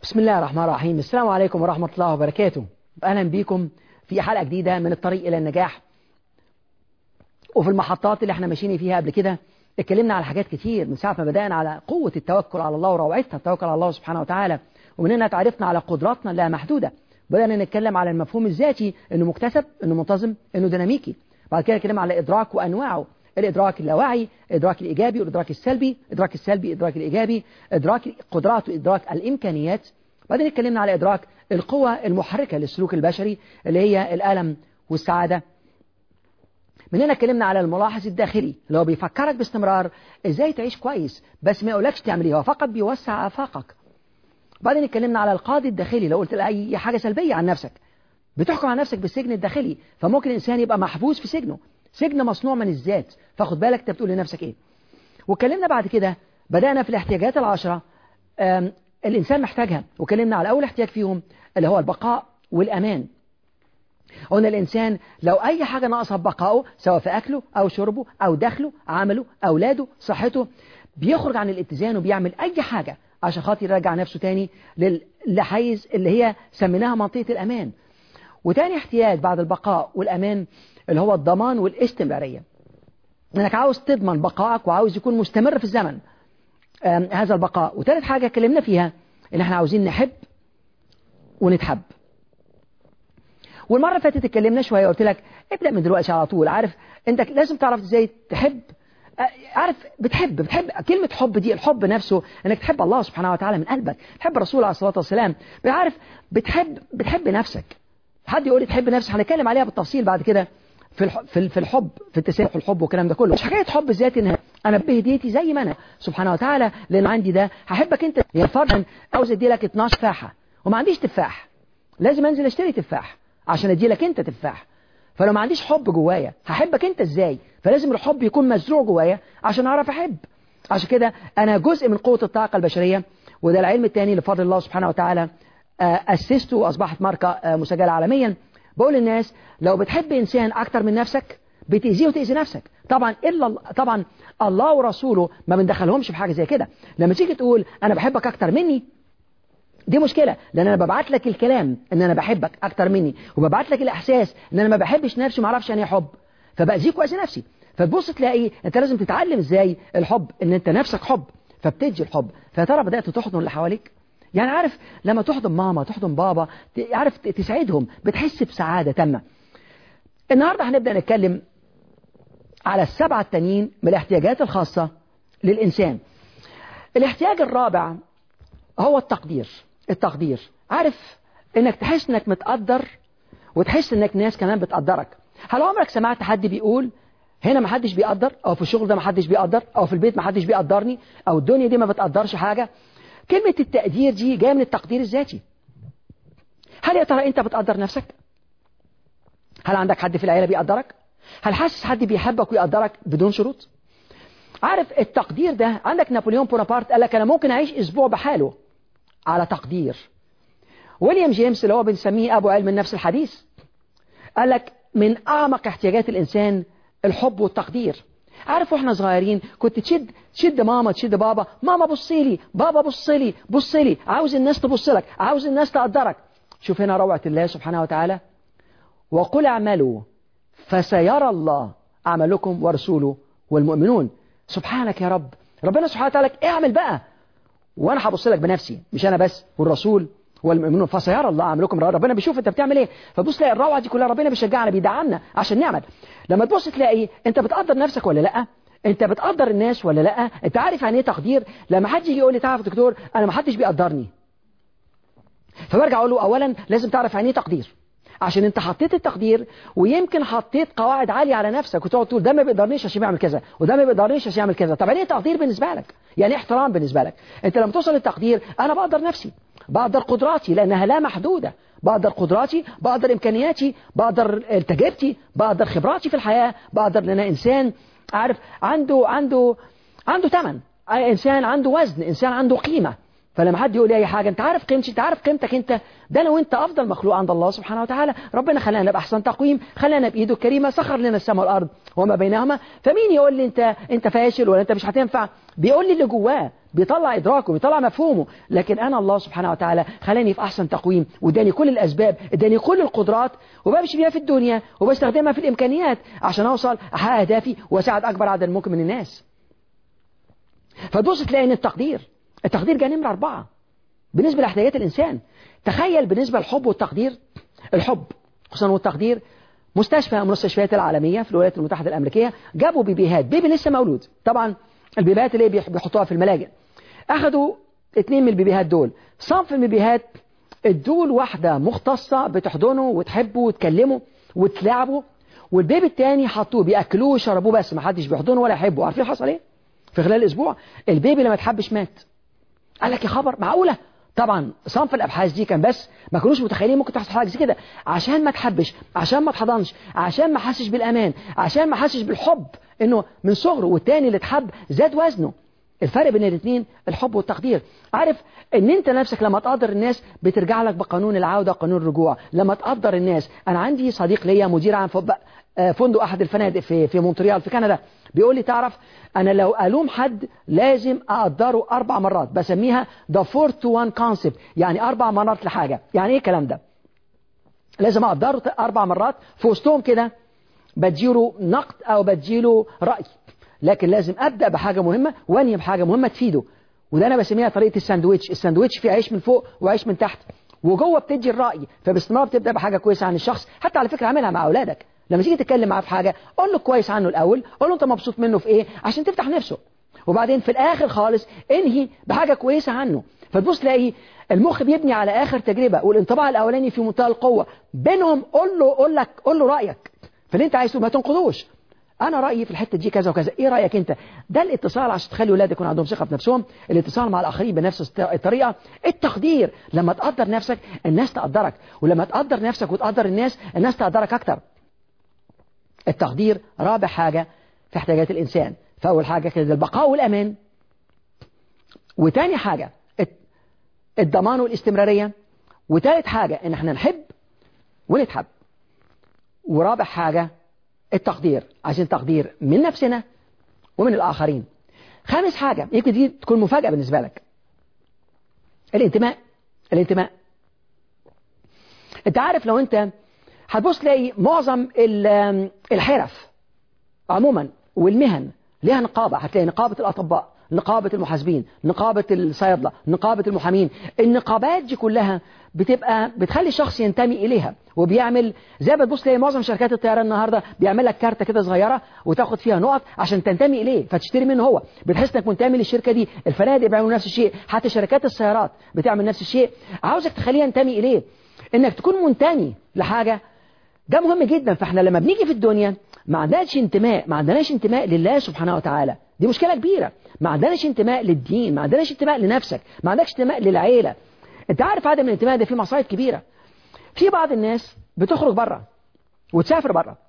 بسم الله الرحمن الرحيم السلام عليكم ورحمة الله وبركاته أهلا بكم في حلقة جديدة من الطريق إلى النجاح وفي المحطات اللي احنا ماشيين فيها قبل كده اتكلمنا على حاجات كتير من ساعة ما بدأنا على قوة التوكل على الله وروعتها التوكل على الله سبحانه وتعالى ومن هنا تعرفنا على قدراتنا لا محدودة بدأنا نتكلم على المفهوم الذاتي انه مكتسب انه منتظم انه ديناميكي بعد كده اتكلمنا على الادراك وانواعه الادراك اللاواعي الادراك الايجابي والادراك السلبي الادراك السلبي الادراك الايجابي ادراك القدرات وادراك الامكانيات بعدين اتكلمنا على ادراك القوى المحركة للسلوك البشري اللي هي الالم والسعادة من هنا اتكلمنا على الملاحظ الداخلي اللي هو بيفكرك باستمرار ازاي تعيش كويس بس ما يقولكش تعمل ايه هو فقط بيوسع افاقك بعدين اتكلمنا على القاضي الداخلي لو قلت اي حاجة سلبية عن نفسك بتحكم على نفسك بالسجن الداخلي فممكن الانسان يبقى محبوس في سجنه سجن مصنوع من الذات فاخد بالك انت بتقول لنفسك ايه واتكلمنا بعد كده بدأنا في الاحتياجات العشرة الإنسان محتاجها وكلمنا على أول احتياج فيهم اللي هو البقاء والأمان قلنا الإنسان لو أي حاجة ناقصة ببقائه سواء في أكله أو شربه أو دخله عمله أولاده صحته بيخرج عن الاتزان وبيعمل أي حاجة عشان خاطر يرجع نفسه تاني لحيز اللي هي سميناها منطقة الأمان وتاني احتياج بعد البقاء والأمان اللي هو الضمان والاستمرارية انك عاوز تضمن بقائك وعاوز يكون مستمر في الزمن هذا البقاء وثالث حاجة اتكلمنا فيها ان احنا عاوزين نحب ونتحب والمرة اللي فاتت اتكلمنا شوية قلت لك ابدأ من دلوقتي على طول عارف انت لازم تعرف ازاي تحب عارف بتحب بتحب كلمة حب دي الحب نفسه انك تحب الله سبحانه وتعالى من قلبك تحب الرسول عليه الصلاة والسلام عارف بتحب بتحب نفسك حد يقول لي تحب نفسك هنتكلم عليها بالتفصيل بعد كده في في الحب في التسامح والحب والكلام ده كله مش حكايه حب ذاتي ان انا بهديتي زي ما انا سبحانه وتعالى لان عندي ده هحبك انت يا فرضا عاوز ادي لك 12 تفاحه وما عنديش تفاح لازم انزل اشتري تفاح عشان ادي لك انت تفاح فلو ما عنديش حب جوايا هحبك انت ازاي فلازم الحب يكون مزروع جوايا عشان اعرف احب عشان كده انا جزء من قوه الطاقه البشريه وده العلم الثاني لفضل الله سبحانه وتعالى اسسته واصبحت ماركه مسجله عالميا بقول للناس لو بتحب إنسان أكتر من نفسك بتأذيه وتأذي نفسك طبعا إلا طبعا الله ورسوله ما بندخلهمش في حاجة زي كده لما تيجي تقول أنا بحبك أكتر مني دي مشكلة لأن أنا ببعت لك الكلام إن أنا بحبك أكتر مني وببعت لك الإحساس إن أنا ما بحبش نفسي وما أعرفش يعني إيه حب فبأذيك وأذي نفسي فتبص تلاقي أنت لازم تتعلم إزاي الحب إن أنت نفسك حب فبتدي الحب فترى بدأت تحضن اللي حواليك يعني عارف لما تحضن ماما تحضن بابا عارف تسعدهم بتحس بسعادة تامة النهاردة هنبدأ نتكلم على السبعة التانيين من الاحتياجات الخاصة للإنسان الاحتياج الرابع هو التقدير التقدير عارف انك تحس انك متقدر وتحس انك ناس كمان بتقدرك هل عمرك سمعت حد بيقول هنا ما حدش بيقدر او في الشغل ده ما حدش بيقدر او في البيت ما حدش بيقدرني او الدنيا دي ما بتقدرش حاجة كلمة التقدير دي جاية من التقدير الذاتي هل يا ترى انت بتقدر نفسك هل عندك حد في العيلة بيقدرك هل حاسس حد بيحبك ويقدرك بدون شروط عارف التقدير ده عندك نابليون بونابرت قال لك انا ممكن اعيش اسبوع بحاله على تقدير ويليام جيمس اللي هو بنسميه ابو علم النفس الحديث قال لك من اعمق احتياجات الانسان الحب والتقدير عارف واحنا صغيرين كنت تشد تشد ماما تشد بابا ماما بصي لي بابا بصي لي بصي لي عاوز الناس تبص لك عاوز الناس تقدرك شوف هنا روعة الله سبحانه وتعالى وقل اعملوا فسيرى الله أعمالكم ورسوله والمؤمنون سبحانك يا رب ربنا سبحانه وتعالى اعمل بقى وانا هبص لك بنفسي مش انا بس والرسول والمؤمنون فسيرى الله عملكم ربنا بيشوف انت بتعمل ايه فبص تلاقي الروعه دي كلها ربنا بيشجعنا بيدعمنا عشان نعمل لما تبص تلاقي انت بتقدر نفسك ولا لا انت بتقدر الناس ولا لا انت عارف يعني ايه تقدير لما حد يجي يقول لي تعرف دكتور انا ما حدش بيقدرني فبرجع اقول له اولا لازم تعرف يعني ايه تقدير عشان انت حطيت التقدير ويمكن حطيت قواعد عالية على نفسك وتقعد تقول ده ما بيقدرنيش عشان يعمل كذا وده ما بيقدرنيش عشان يعمل كذا طب يعني ايه تقدير بالنسبة لك يعني ايه احترام بالنسبة لك انت لما توصل للتقدير انا بقدر نفسي بقدر قدراتي لانها لا محدودة بقدر قدراتي بقدر امكانياتي بقدر تجربتي بقدر خبراتي في الحياة بقدر ان انا انسان عارف عنده عنده عنده ثمن انسان عنده وزن انسان عنده قيمة فلما حد يقول لي اي حاجه انت عارف قيمتي انت عارف قيمتك انت ده انا وانت افضل مخلوق عند الله سبحانه وتعالى ربنا خلقنا باحسن تقويم خلقنا بايده الكريمه سخر لنا السماء والارض وما بينهما فمين يقول لي انت انت فاشل ولا انت مش هتنفع بيقول لي اللي جواه بيطلع ادراكه بيطلع مفهومه لكن انا الله سبحانه وتعالى خلاني في احسن تقويم واداني كل الاسباب اداني كل القدرات وبمشي بيها في الدنيا وبستخدمها في الامكانيات عشان اوصل احقق اهدافي واساعد اكبر عدد ممكن من الناس فتبص تلاقي ان التقدير التقدير جاء نمرة أربعة بالنسبة لاحتياجات الإنسان تخيل بالنسبة للحب والتقدير الحب خصوصا والتقدير مستشفى من المستشفيات العالمية في الولايات المتحدة الأمريكية جابوا بيبيهات بيبي لسه مولود طبعا البيبيهات اللي بيحطوها في الملاجئ أخذوا اثنين من البيبيهات دول صنف من البيبيهات الدول واحدة مختصة بتحضنه وتحبه وتكلمه وتلعبه والبيبي التاني حطوه بياكلوه ويشربوه بس ما حدش بيحضنه ولا يحبه عارفين حصل ايه في خلال اسبوع البيبي لما تحبش مات قال لك يا خبر معقولة طبعا صنف الابحاث دي كان بس ما كانوش متخيلين ممكن تحصل حاجه زي كده عشان ما تحبش عشان ما تحضنش عشان ما حسش بالامان عشان ما حسش بالحب انه من صغره والتاني اللي اتحب زاد وزنه الفرق بين الاثنين الحب والتقدير عارف ان انت نفسك لما تقدر الناس بترجع لك بقانون العودة قانون الرجوع لما تقدر الناس انا عندي صديق ليا مدير عام فندق احد الفنادق في في مونتريال في كندا بيقول لي تعرف انا لو الوم حد لازم اقدره اربع مرات بسميها the four to one concept يعني اربع مرات لحاجة يعني ايه الكلام ده لازم اقدره اربع مرات في وسطهم كده بديله نقد او بديله رأي لكن لازم ابدا بحاجه مهمه وانهي بحاجه مهمه تفيده وده انا بسميها طريقه الساندويتش الساندويتش فيه عيش من فوق وعيش من تحت وجوه بتدي الراي فباستمرار بتبدا بحاجه كويسه عن الشخص حتى على فكره اعملها مع اولادك لما تيجي تتكلم معاه في حاجه قول له كويس عنه الاول قول له انت مبسوط منه في ايه عشان تفتح نفسه وبعدين في الاخر خالص انهي بحاجه كويسه عنه فتبص تلاقي المخ بيبني على اخر تجربه والانطباع الاولاني في منتهى القوه بينهم قول له قول لك قول له رايك فاللي انت عايزه ما تنقضوش انا رايي في الحته دي كذا وكذا ايه رايك انت ده الاتصال عشان تخلي اولادك يكون عندهم ثقه في نفسهم الاتصال مع الاخرين بنفس الطريقه التقدير لما تقدر نفسك الناس تقدرك ولما تقدر نفسك وتقدر الناس الناس تقدرك اكتر التقدير رابع حاجه في احتياجات الانسان فاول حاجه كده البقاء والامان وتاني حاجه الضمان والاستمراريه وتالت حاجه ان احنا نحب ونتحب ورابع حاجه التقدير عايزين تقدير من نفسنا ومن الآخرين خامس حاجة يمكن دي تكون مفاجأة بالنسبة لك الانتماء الانتماء انت عارف لو انت هتبص تلاقي معظم الحرف عموما والمهن ليها نقابة هتلاقي نقابة الأطباء نقابة المحاسبين نقابة الصيادلة نقابة المحامين النقابات دي كلها بتبقى بتخلي الشخص ينتمي إليها وبيعمل زي ما تبص تلاقي معظم شركات الطيران النهاردة بيعمل لك كارتة كده صغيرة وتاخد فيها نقط عشان تنتمي إليه فتشتري منه هو بتحس انك منتمي للشركة دي الفنادق بيعملوا نفس الشيء حتى شركات السيارات بتعمل نفس الشيء عاوزك تخليه ينتمي إليه انك تكون منتمي لحاجة ده مهم جدا فاحنا لما بنيجي في الدنيا ما عندناش انتماء ما عندناش انتماء لله سبحانه وتعالى دي مشكلة كبيرة ما عندناش انتماء للدين ما عندناش انتماء لنفسك ما عندكش انتماء للعيلة انت عارف عدم الانتماء ده فيه مصايب كبيرة في بعض الناس بتخرج بره وتسافر بره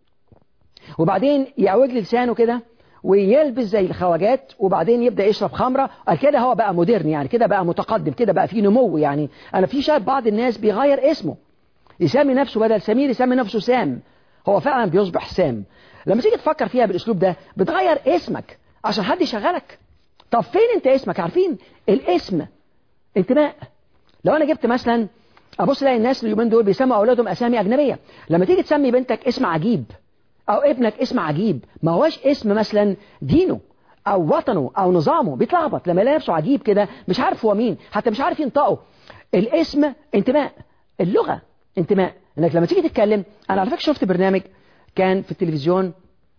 وبعدين يعوج لي لسانه كده ويلبس زي الخواجات وبعدين يبدأ يشرب خمرة كده هو بقى مودرن يعني كده بقى متقدم كده بقى فيه نمو يعني أنا في شايف بعض الناس بيغير اسمه يسمي نفسه بدل سمير يسمي نفسه سام هو فعلا بيصبح سام لما تيجي تفكر فيها بالاسلوب ده بتغير اسمك عشان حد يشغلك طب فين انت اسمك عارفين الاسم انتماء لو انا جبت مثلا ابص الاقي الناس اليومين دول بيسموا اولادهم اسامي اجنبيه لما تيجي تسمي بنتك اسم عجيب او ابنك اسم عجيب ما هوش اسم مثلا دينه او وطنه او نظامه بيتلخبط لما يلاقي نفسه عجيب كده مش عارف هو مين حتى مش عارف ينطقه الاسم انتماء اللغه انتماء انك لما تيجي تتكلم انا على فكره شفت برنامج كان في التلفزيون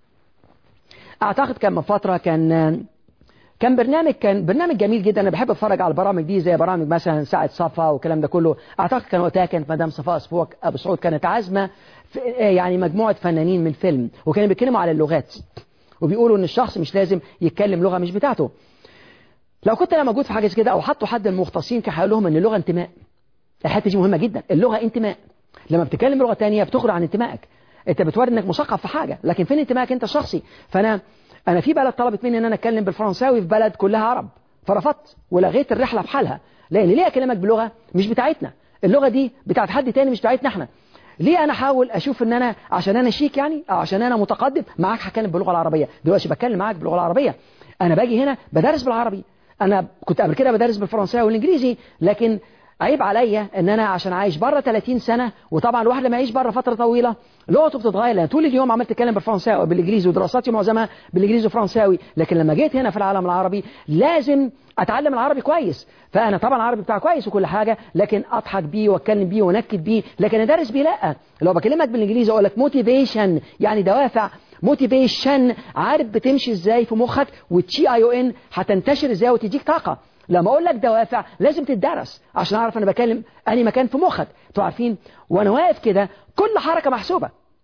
اعتقد كان من فتره كان كان برنامج كان برنامج جميل جدا انا بحب اتفرج على البرامج دي زي برامج مثلا ساعه صفا والكلام ده كله اعتقد كان وقتها كانت مدام صفاء صفوك ابو سعود كانت عازمه يعني مجموعه فنانين من فيلم وكانوا بيتكلموا على اللغات وبيقولوا ان الشخص مش لازم يتكلم لغه مش بتاعته لو كنت انا موجود في حاجه كده او حطوا حد المختصين كان هيقول لهم ان اللغه انتماء الحته دي مهمه جدا اللغه انتماء لما بتتكلم لغه ثانيه بتخرج عن انتمائك انت بتوري انك مثقف في حاجه لكن فين انتمائك انت الشخصي فانا انا في بلد طلبت مني ان انا اتكلم بالفرنساوي في بلد كلها عرب فرفضت ولغيت الرحلة بحالها لأن ليه أكلمك بلغة مش بتاعتنا اللغة دي بتاعت حد تاني مش بتاعتنا احنا ليه انا احاول اشوف ان انا عشان انا شيك يعني او عشان انا متقدم معاك هتكلم باللغه العربيه دلوقتي بتكلم معاك باللغه العربيه انا باجي هنا بدرس بالعربي انا كنت قبل كده بدرس بالفرنساوي والانجليزي لكن عيب عليا ان انا عشان عايش بره 30 سنه وطبعا الواحد لما يعيش بره فتره طويله لغته بتتغير لان طول اليوم عملت اتكلم بالفرنساوي بالانجليزي ودراساتي معظمها بالانجليزي وفرنساوي لكن لما جيت هنا في العالم العربي لازم اتعلم العربي كويس فانا طبعا العربي بتاعي كويس وكل حاجه لكن اضحك بيه واتكلم بيه وانكد بيه لكن ادرس بيه لا لو بكلمك بالانجليزي اقول لك موتيفيشن يعني دوافع موتيفيشن عارف بتمشي ازاي في مخك والتي اي او ان هتنتشر ازاي وتديك طاقه لما اقول لك دوافع لازم تدرس عشان اعرف انا بكلم انهي مكان في مخك انتوا عارفين وانا واقف كده كل حركه محسوبه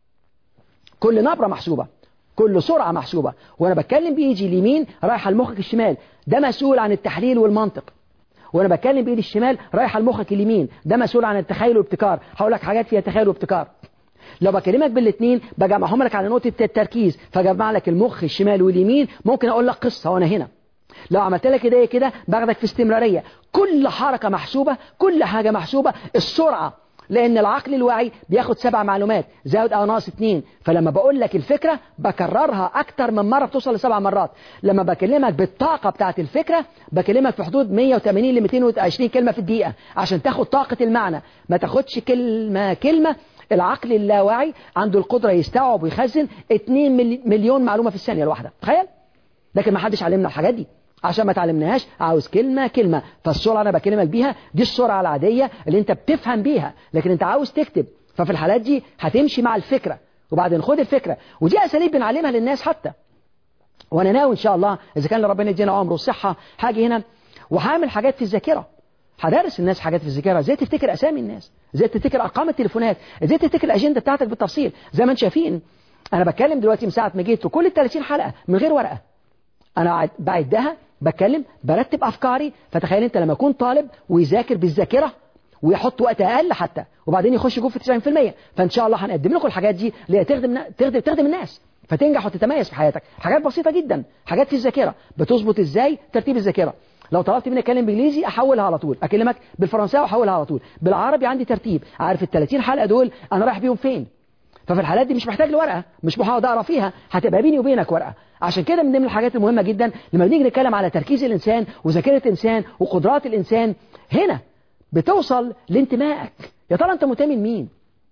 كل نبره محسوبه كل سرعه محسوبه وانا بتكلم بايدي اليمين رايحه لمخك الشمال ده مسؤول عن التحليل والمنطق وانا بتكلم بايدي الشمال رايحه لمخك اليمين ده مسؤول عن التخيل والابتكار هقول لك حاجات فيها تخيل وابتكار لو بكلمك بالاثنين بجمعهم لك على نقطه التركيز فجمع لك المخ الشمال واليمين ممكن اقول لك قصه وانا هنا لو عملت لك ايديا كده باخدك في استمرارية كل حركة محسوبة كل حاجة محسوبة السرعة لأن العقل الواعي بياخد سبع معلومات زائد أو ناقص اتنين فلما بقول لك الفكرة بكررها أكتر من مرة بتوصل لسبع مرات لما بكلمك بالطاقة بتاعت الفكرة بكلمك في حدود 180 ل 220 كلمة في الدقيقة عشان تاخد طاقة المعنى ما تاخدش كلمة كلمة العقل اللاواعي عنده القدرة يستوعب ويخزن 2 مليون معلومة في الثانية الواحدة تخيل لكن ما حدش علمنا الحاجات دي عشان ما تعلمناهاش عاوز كلمة كلمة فالسرعة أنا بكلمك بيها دي السرعة العادية اللي أنت بتفهم بيها لكن أنت عاوز تكتب ففي الحالات دي هتمشي مع الفكرة وبعدين خد الفكرة ودي أساليب بنعلمها للناس حتى وأنا ناوي إن شاء الله إذا كان ربنا يدينا عمر وصحة حاجة هنا وهعمل حاجات في الذاكرة هدرس الناس حاجات في الذاكره ازاي تفتكر اسامي الناس ازاي تفتكر ارقام التليفونات ازاي تفتكر الاجنده بتاعتك بالتفصيل زي ما انتم شايفين انا بتكلم دلوقتي من ساعه ما جيت وكل ال 30 حلقه من غير ورقه انا بعدها بتكلم برتب افكاري فتخيل انت لما يكون طالب ويذاكر بالذاكره ويحط وقت اقل حتى وبعدين يخش جوه في 90% فان شاء الله هنقدم لكم الحاجات دي اللي تخدم تخدم تخدم الناس فتنجح وتتميز في حياتك حاجات بسيطه جدا حاجات في الذاكره بتظبط ازاي ترتيب الذاكره لو طلبت مني اتكلم بالانجليزي احولها على طول اكلمك بالفرنساوي احولها على طول بالعربي عندي ترتيب عارف ال 30 حلقه دول انا رايح بيهم فين ففي الحالات دي مش محتاج لورقه مش محاول اقرا فيها هتبقى بيني وبينك ورقه عشان كده من ضمن الحاجات المهمه جدا لما بنيجي نتكلم على تركيز الانسان وذاكره الانسان وقدرات الانسان هنا بتوصل لانتمائك يا ترى انت منتمي لمين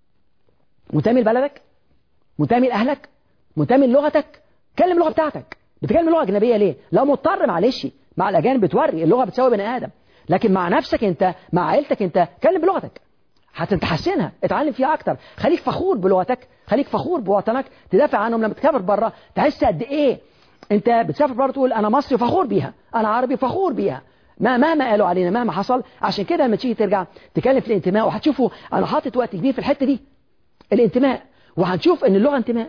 منتمي لبلدك منتمي لاهلك منتمي للغتك كلم اللغه بتاعتك بتتكلم لغه اجنبيه ليه لو مضطر معلش مع الاجانب بتوري اللغه بتساوي بني ادم لكن مع نفسك انت مع عيلتك انت كلم بلغتك هتتحسنها اتعلم فيها اكتر خليك فخور بلغتك خليك فخور بوطنك تدافع عنهم لما تسافر بره تحس قد ايه انت بتسافر بره تقول انا مصري فخور بيها انا عربي فخور بيها ما مهما قالوا علينا مهما حصل عشان كده لما تيجي ترجع تكلم في الانتماء وهتشوفوا انا حاطط وقت كبير في الحته دي الانتماء وهنشوف ان اللغه انتماء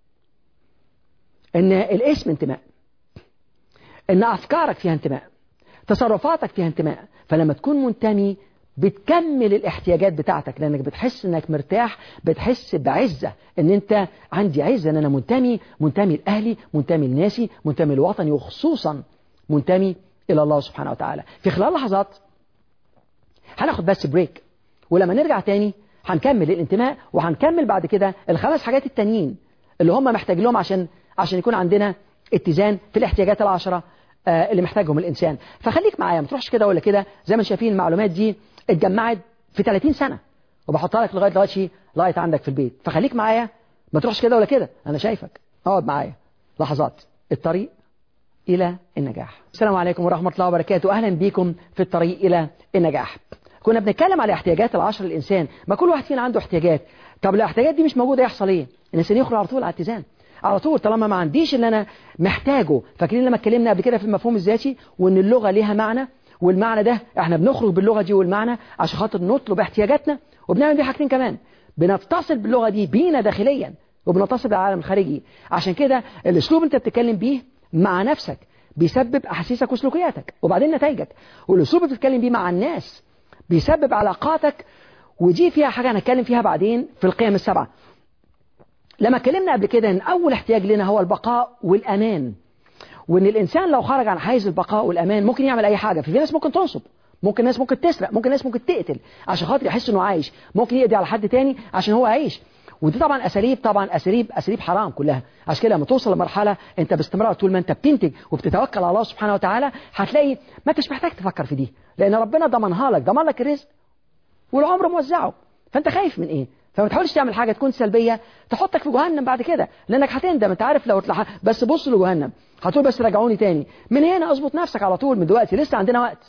ان الاسم انتماء ان افكارك فيها انتماء تصرفاتك فيها انتماء فلما تكون منتمي بتكمل الاحتياجات بتاعتك لانك بتحس انك مرتاح بتحس بعزة ان انت عندي عزة ان انا منتمي منتمي لاهلي منتمي لناسي منتمي لوطني وخصوصا منتمي الى الله سبحانه وتعالى في خلال لحظات هناخد بس بريك ولما نرجع تاني هنكمل الانتماء وهنكمل بعد كده الخمس حاجات التانيين اللي هم محتاج لهم عشان عشان يكون عندنا اتزان في الاحتياجات العشرة اللي محتاجهم الإنسان فخليك معايا ما تروحش كده ولا كده زي ما شايفين المعلومات دي اتجمعت في 30 سنة وبحطها لك لغاية دلوقتي لغاية عندك في البيت فخليك معايا ما تروحش كده ولا كده أنا شايفك اقعد معايا لحظات الطريق إلى النجاح السلام عليكم ورحمة الله وبركاته أهلا بكم في الطريق إلى النجاح كنا بنتكلم على احتياجات العشر للإنسان ما كل واحد فينا عنده احتياجات طب الاحتياجات دي مش موجودة يحصل إيه الإنسان يخرج على طول على اتزان على طول طالما ما عنديش اللي انا محتاجه فاكرين لما اتكلمنا قبل كده في المفهوم الذاتي وان اللغه ليها معنى والمعنى ده احنا بنخرج باللغه دي والمعنى عشان خاطر نطلب احتياجاتنا وبنعمل بيه حاجتين كمان بنتصل باللغه دي بينا داخليا وبنتصل بالعالم الخارجي عشان كده الاسلوب انت بتتكلم بيه مع نفسك بيسبب احاسيسك وسلوكياتك وبعدين نتائجك والاسلوب اللي بتتكلم بيه مع الناس بيسبب علاقاتك ودي فيها حاجه هنتكلم فيها بعدين في القيم السبعه لما اتكلمنا قبل كده ان اول احتياج لنا هو البقاء والامان وان الانسان لو خرج عن حيز البقاء والامان ممكن يعمل اي حاجه في ناس ممكن تنصب ممكن ناس ممكن تسرق ممكن ناس ممكن تقتل عشان خاطر يحس انه عايش ممكن يقضي على حد تاني عشان هو عايش ودي طبعا اساليب طبعا اساليب اساليب حرام كلها عشان كده لما توصل لمرحله انت باستمرار طول ما انت بتنتج وبتتوكل على الله سبحانه وتعالى هتلاقي ما انتش محتاج تفكر في دي لان ربنا ضمنها لك ضمن لك الرزق والعمر موزعه فانت خايف من ايه فما تحاولش تعمل حاجه تكون سلبيه تحطك في جهنم بعد كده لانك هتندم انت عارف لو تلح... بس بص لجهنم هتقول بس رجعوني تاني من هنا اظبط نفسك على طول من دلوقتي لسه عندنا وقت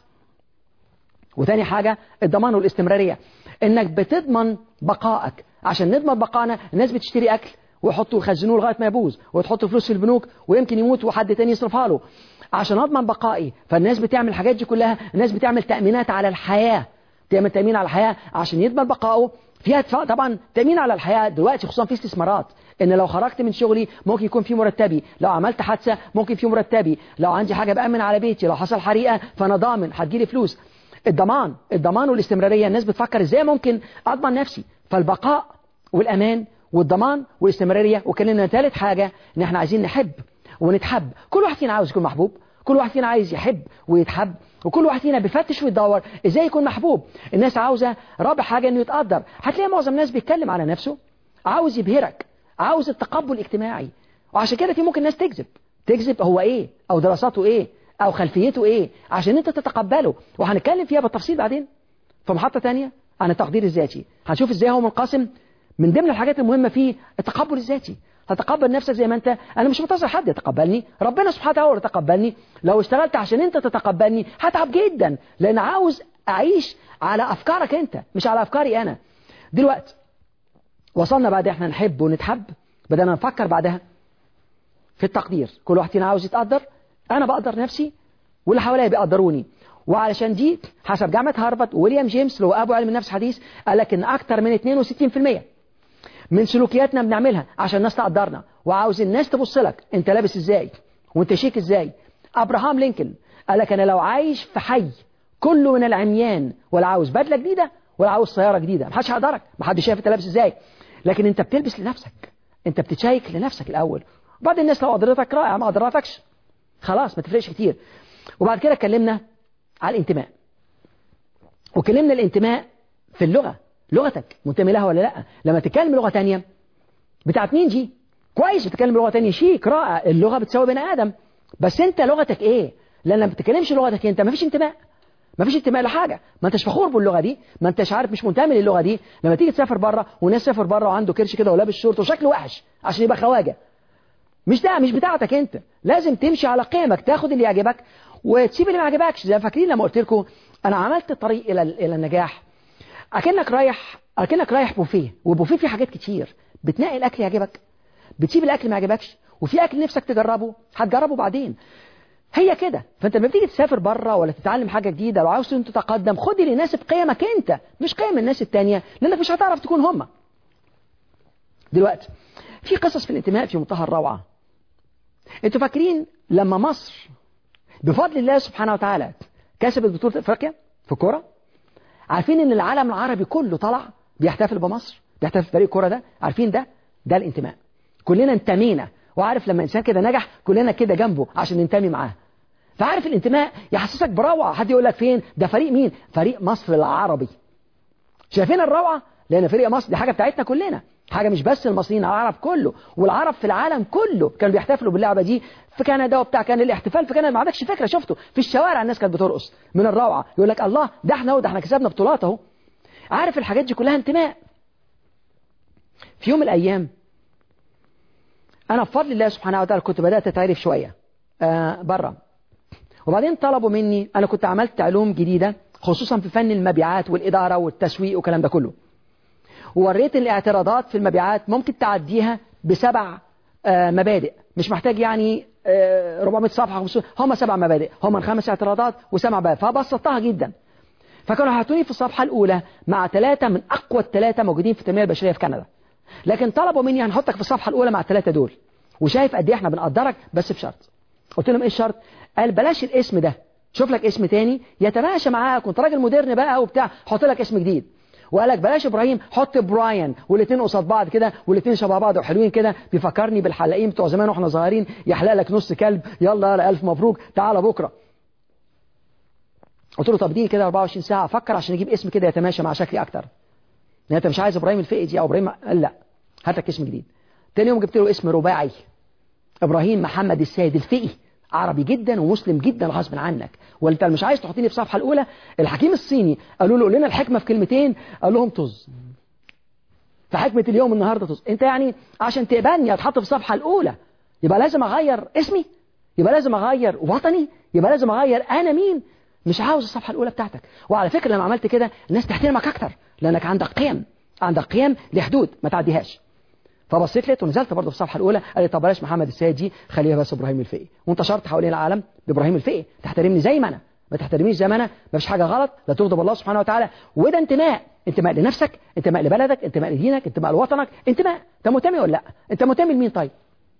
وتاني حاجه الضمان والاستمراريه انك بتضمن بقائك عشان نضمن بقائنا الناس بتشتري اكل ويحطوا يخزنوه لغايه ما يبوظ وتحطوا فلوس في البنوك ويمكن يموت وحد تاني يصرفها له عشان اضمن بقائي فالناس بتعمل الحاجات دي كلها الناس بتعمل تامينات على الحياه تعمل تامين على الحياه عشان يضمن بقائه فيها طبعا تامين على الحياه دلوقتي خصوصا في استثمارات ان لو خرجت من شغلي ممكن يكون في مرتبي لو عملت حادثه ممكن في مرتبي لو عندي حاجه بامن على بيتي لو حصل حريقه فانا ضامن هتجيلي فلوس الضمان الضمان والاستمراريه الناس بتفكر ازاي ممكن اضمن نفسي فالبقاء والامان والضمان والاستمراريه وكلمنا ثالث حاجه ان احنا عايزين نحب ونتحب كل واحد فينا عاوز يكون محبوب كل واحد فينا عايز يحب ويتحب وكل واحد فينا بيفتش ويدور ازاي يكون محبوب الناس عاوزه رابع حاجه انه يتقدر هتلاقي معظم الناس بيتكلم على نفسه عاوز يبهرك عاوز التقبل الاجتماعي وعشان كده في ممكن ناس تكذب تكذب هو ايه او دراساته ايه او خلفيته ايه عشان انت تتقبله وهنتكلم فيها بالتفصيل بعدين في محطه ثانيه عن التقدير الذاتي هنشوف ازاي هو منقسم من ضمن الحاجات المهمه فيه التقبل الذاتي هتقبل نفسك زي ما انت انا مش منتظر حد يتقبلني ربنا سبحانه وتعالى هو اللي يتقبلني لو اشتغلت عشان انت تتقبلني هتعب جدا لان عاوز اعيش على افكارك انت مش على افكاري انا دلوقتي وصلنا بعد احنا نحب ونتحب بدأنا نفكر بعدها في التقدير كل واحد فينا عاوز يتقدر انا بقدر نفسي واللي حواليا بيقدروني وعلشان دي حسب جامعة هارفارد وويليام جيمس اللي هو ابو علم النفس حديث قال لك ان اكتر من 62% من سلوكياتنا بنعملها عشان الناس تقدرنا وعاوز الناس تبص لك انت لابس ازاي وانت شيك ازاي ابراهام لينكولن قال لك انا لو عايش في حي كله من العميان ولا عاوز بدله جديده ولا عاوز سياره جديده محدش هيقدرك محدش شايف انت لابس ازاي لكن انت بتلبس لنفسك انت بتشيك لنفسك الاول وبعد الناس لو قدرتك رائع ما قدرتكش خلاص ما تفرقش كتير وبعد كده اتكلمنا على الانتماء وكلمنا الانتماء في اللغة لغتك منتمي لها ولا لا لما تتكلم لغة تانية بتاعت مين دي كويس بتتكلم لغة تانية شيك رائع اللغة بتساوي بني آدم بس انت لغتك ايه لان لما بتتكلمش لغتك انت ما فيش انتماء ما فيش انتماء لحاجة ما انتش فخور باللغة دي ما انتش عارف مش منتمي للغة دي لما تيجي تسافر بره وناس سافر بره وعنده كرش كده ولابس شورت وشكله وحش عشان يبقى خواجه مش ده مش بتاعتك انت لازم تمشي على قيمك تاخد اللي يعجبك وتسيب اللي ما يعجبكش زي فاكرين لما قلت لكم انا عملت الطريق الى الى النجاح اكنك رايح اكنك رايح بوفيه وبوفيه فيه حاجات كتير بتنقي الاكل يعجبك بتسيب الاكل ما يعجبكش وفي اكل نفسك تجربه هتجربه بعدين هي كده فانت لما بتيجي تسافر بره ولا تتعلم حاجه جديده لو عاوز تتقدم خد اللي يناسب قيمك انت مش قيم الناس التانية لانك مش هتعرف تكون هم دلوقتي في قصص في الانتماء في منتهى الروعه انتوا فاكرين لما مصر بفضل الله سبحانه وتعالى كسبت بطولة افريقيا في الكورة عارفين ان العالم العربي كله طلع بيحتفل بمصر بيحتفل في فريق الكورة ده عارفين ده ده الانتماء كلنا انتمينا وعارف لما انسان كده نجح كلنا كده جنبه عشان ننتمي معاه فعارف الانتماء يحسسك بروعة حد يقول لك فين ده فريق مين فريق مصر العربي شايفين الروعة لان فريق مصر دي حاجة بتاعتنا كلنا حاجة مش بس المصريين العرب كله والعرب في العالم كله كانوا بيحتفلوا باللعبة دي في كندا وبتاع كان الاحتفال في كندا ما عندكش فكرة شفته في الشوارع الناس كانت بترقص من الروعة يقول لك الله ده احنا اهو ده احنا كسبنا بطولات اهو عارف الحاجات دي كلها انتماء في يوم من الايام انا بفضل الله سبحانه وتعالى كنت بدأت اتعرف شوية آه بره وبعدين طلبوا مني انا كنت عملت علوم جديدة خصوصا في فن المبيعات والإدارة والتسويق والكلام ده كله ووريت الاعتراضات في المبيعات ممكن تعديها بسبع آه مبادئ مش محتاج يعني آه 400 صفحة 500 هم سبع مبادئ هم خمس اعتراضات وسبع مبادئ فبسطتها جدا فكانوا حاطوني في الصفحة الأولى مع ثلاثة من أقوى الثلاثة موجودين في التنمية البشرية في كندا لكن طلبوا مني هنحطك في الصفحة الأولى مع الثلاثة دول وشايف قد إيه إحنا بنقدرك بس بشرط قلت لهم إيه الشرط؟ قال بلاش الاسم ده شوف لك اسم تاني يتماشى معاك وانت راجل مودرن بقى وبتاع حط لك اسم جديد وقال لك بلاش ابراهيم حط براين والاثنين قصاد بعض كده والاثنين شبه بعض وحلوين كده بيفكرني بالحلاقين بتوع زمان واحنا صغيرين يحلق لك نص كلب يلا يلا الف مبروك تعالى بكره قلت له طب دي كده 24 ساعه افكر عشان اجيب اسم كده يتماشى مع شكلي اكتر يعني انت مش عايز ابراهيم الفقي دي او ابراهيم قال لا هات لك اسم جديد تاني يوم جبت له اسم رباعي ابراهيم محمد السيد الفقي عربي جدا ومسلم جدا غصب عنك وانت مش عايز تحطيني في الصفحه الاولى الحكيم الصيني قالوا له قول لنا الحكمه في كلمتين قال لهم طز فحكمه اليوم النهارده طز انت يعني عشان تقبلني اتحط في الصفحه الاولى يبقى لازم اغير اسمي يبقى لازم اغير وطني يبقى لازم اغير انا مين مش عاوز الصفحه الاولى بتاعتك وعلى فكره لما عملت كده الناس تحترمك اكتر لانك عندك قيم عندك قيم لحدود ما تعديهاش فبصيت لقيت ونزلت برضه في الصفحه الاولى قال لي طب بلاش محمد السيد دي خليها بس ابراهيم الفقي وانتشرت حوالين العالم بابراهيم الفقي تحترمني زي ما انا ما تحترمنيش زي ما انا ما فيش حاجه غلط لا تغضب الله سبحانه وتعالى وده انتماء انتماء لنفسك انتماء لبلدك انتماء لدينك انتماء لوطنك انتماء انت منتمي ولا لا انت منتمي لمين طيب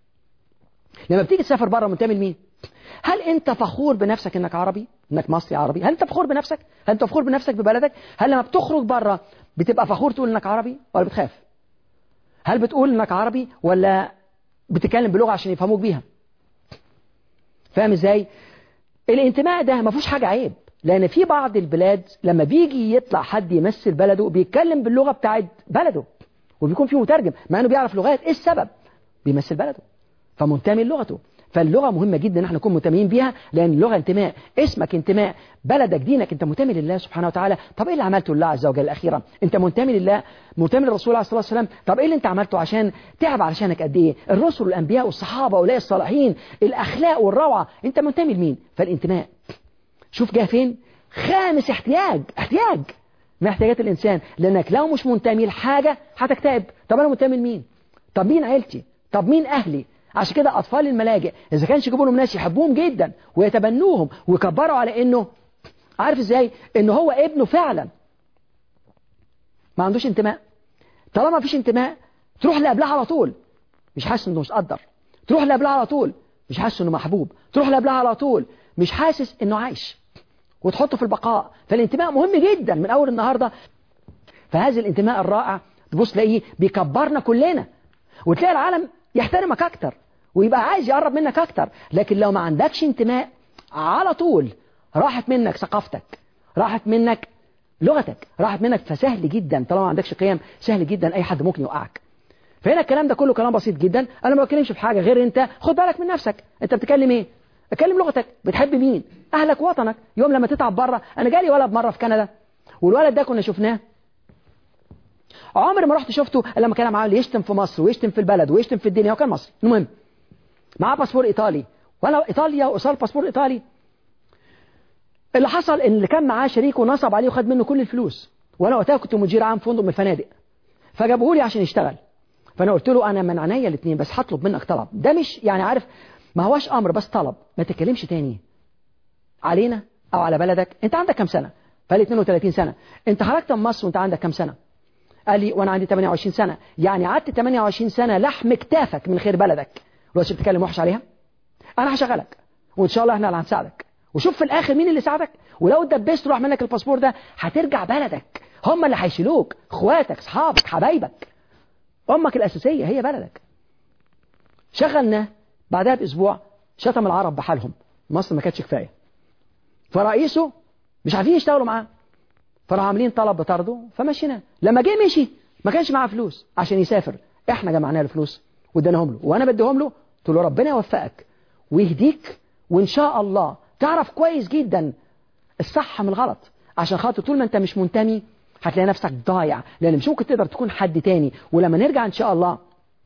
لما بتيجي تسافر بره منتمي لمين هل انت فخور بنفسك انك عربي انك مصري عربي هل انت فخور بنفسك هل انت فخور بنفسك ببلدك هل لما بتخرج بره بتبقى فخور تقول انك عربي ولا بتخاف هل بتقول انك عربي ولا بتتكلم بلغه عشان يفهموك بيها فاهم ازاي الانتماء ده ما فيهوش حاجه عيب لان في بعض البلاد لما بيجي يطلع حد يمثل بلده بيتكلم باللغه بتاعت بلده وبيكون فيه مترجم مع انه بيعرف لغات ايه السبب بيمثل بلده فمنتمي لغته فاللغة مهمة جدا ان احنا نكون منتمين بيها لان اللغة انتماء اسمك انتماء بلدك دينك انت منتمي لله سبحانه وتعالى طب ايه اللي عملته لله عز وجل الاخيرا انت منتمي لله منتمي للرسول عليه الصلاة والسلام طب ايه اللي انت عملته عشان تعب علشانك قد ايه الرسل والانبياء والصحابة واولياء الصالحين الاخلاق والروعة انت منتمي لمين فالانتماء شوف جه فين خامس احتياج احتياج من احتياجات الانسان لانك لو مش منتمي لحاجة هتكتئب طب انا منتمي لمين طب مين عيلتي طب مين اهلي عشان كده أطفال الملاجئ إذا كانش يجيبوا لهم ناس يحبوهم جدا ويتبنوهم ويكبروا على إنه عارف إزاي إنه هو ابنه فعلا ما عندوش انتماء طالما ما فيش انتماء تروح اللي قبلها على طول مش حاسس إنه مش قدر تروح اللي قبلها على طول مش حاسس إنه محبوب تروح اللي قبلها على طول مش حاسس إنه عايش وتحطه في البقاء فالانتماء مهم جدا من أول النهاردة فهذا الانتماء الرائع تبص تلاقيه بيكبرنا كلنا وتلاقي العالم يحترمك أكتر ويبقى عايز يقرب منك أكتر لكن لو ما عندكش انتماء على طول راحت منك ثقافتك راحت منك لغتك راحت منك فسهل جدا طالما ما عندكش قيم سهل جدا أي حد ممكن يوقعك فهنا الكلام ده كله كلام بسيط جدا أنا ما بتكلمش في حاجة غير أنت خد بالك من نفسك أنت بتتكلم إيه اتكلم لغتك بتحب مين أهلك وطنك يوم لما تتعب بره أنا جالي ولد مرة في كندا والولد ده كنا شفناه عمري ما رحت شفته الا لما كان معاه يشتم في مصر ويشتم في البلد ويشتم في الدنيا وكان مصري المهم معاه باسبور ايطالي وانا ايطاليا وصل باسبور ايطالي اللي حصل ان اللي كان معاه شريكه نصب عليه وخد منه كل الفلوس وانا وقتها كنت مدير عام فندق من الفنادق فجابوه لي عشان يشتغل فانا قلت له انا من عينيا الاثنين بس هطلب منك طلب ده مش يعني عارف ما هواش امر بس طلب ما تتكلمش تاني علينا او على بلدك انت عندك كام سنه فقال لي 32 سنه انت خرجت من مصر وانت عندك كام سنه قال لي وانا عندي 28 سنه يعني قعدت 28 سنه لحم كتافك من خير بلدك دلوقتي بتتكلم وحش عليها انا هشغلك وان شاء الله احنا اللي هنساعدك وشوف في الاخر مين اللي ساعدك ولو اتدبست وراح منك الباسبور ده هترجع بلدك هم اللي هيشيلوك اخواتك اصحابك حبايبك امك الاساسيه هي بلدك شغلنا بعدها باسبوع شتم العرب بحالهم مصر ما كانتش كفايه فرئيسه مش عارفين يشتغلوا معاه فراحوا عاملين طلب بطرده فمشيناه لما جه مشي ما كانش معاه فلوس عشان يسافر احنا جمعنا له فلوس واديناهم له وانا بديهم له قلت له ربنا يوفقك ويهديك وان شاء الله تعرف كويس جدا الصح من الغلط عشان خاطر طول ما انت مش منتمي هتلاقي نفسك ضايع لان مش ممكن تقدر تكون حد تاني ولما نرجع ان شاء الله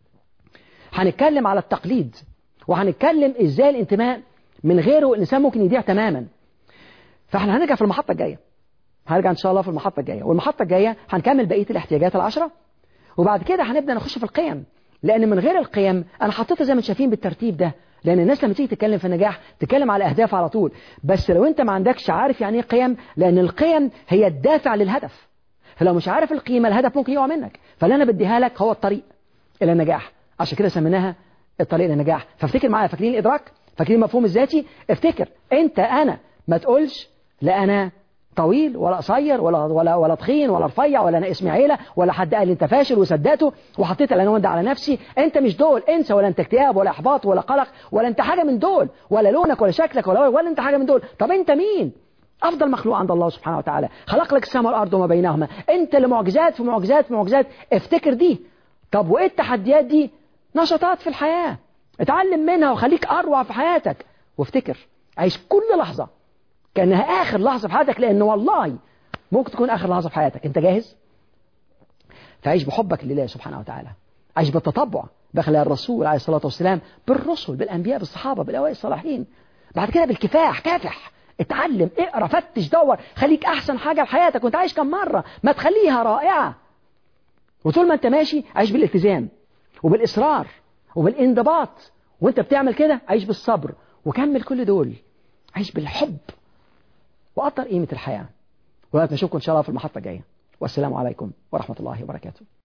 هنتكلم على التقليد وهنتكلم ازاي الانتماء من غيره الانسان ممكن يضيع تماما فاحنا هنرجع في المحطه الجايه هرجع ان شاء الله في المحطه الجايه والمحطه الجايه هنكمل بقيه الاحتياجات العشره وبعد كده هنبدا نخش في القيم لان من غير القيم انا حطيتها زي ما انتم شايفين بالترتيب ده لان الناس لما تيجي تتكلم في النجاح تتكلم على اهداف على طول بس لو انت ما عندكش عارف يعني ايه قيم لان القيم هي الدافع للهدف فلو مش عارف القيمه الهدف ممكن يقع منك فاللي انا بديها لك هو الطريق الى النجاح عشان كده سميناها الطريق للنجاح فافتكر معايا فاكرين الادراك فاكرين المفهوم الذاتي افتكر انت انا ما تقولش لا انا طويل ولا قصير ولا ولا ولا تخين ولا رفيع ولا انا اسمي عيله ولا حد قال لي انت فاشل وصدقته وحطيت العنوان ده على نفسي انت مش دول انسى ولا انت اكتئاب ولا احباط ولا قلق ولا انت حاجه من دول ولا لونك ولا شكلك ولا ولا انت حاجه من دول طب انت مين افضل مخلوق عند الله سبحانه وتعالى خلق لك السماء والارض وما بينهما انت اللي معجزات في معجزات في معجزات افتكر دي طب وايه التحديات دي نشاطات في الحياه اتعلم منها وخليك اروع في حياتك وافتكر عيش كل لحظه كانها اخر لحظه في حياتك لان والله ممكن تكون اخر لحظه في حياتك انت جاهز فعيش بحبك لله سبحانه وتعالى عيش بالتطبع بخلال الرسول عليه الصلاه والسلام بالرسل بالانبياء بالصحابه بالاوائل الصالحين بعد كده بالكفاح كافح اتعلم اقرا فتش دور خليك احسن حاجه في حياتك وانت عايش كم مره ما تخليها رائعه وطول ما انت ماشي عيش بالالتزام وبالاصرار وبالانضباط وانت بتعمل كده عيش بالصبر وكمل كل دول عيش بالحب وقدر قيمه الحياه ولغايه ما اشوفكم ان شاء الله في المحطه الجايه والسلام عليكم ورحمه الله وبركاته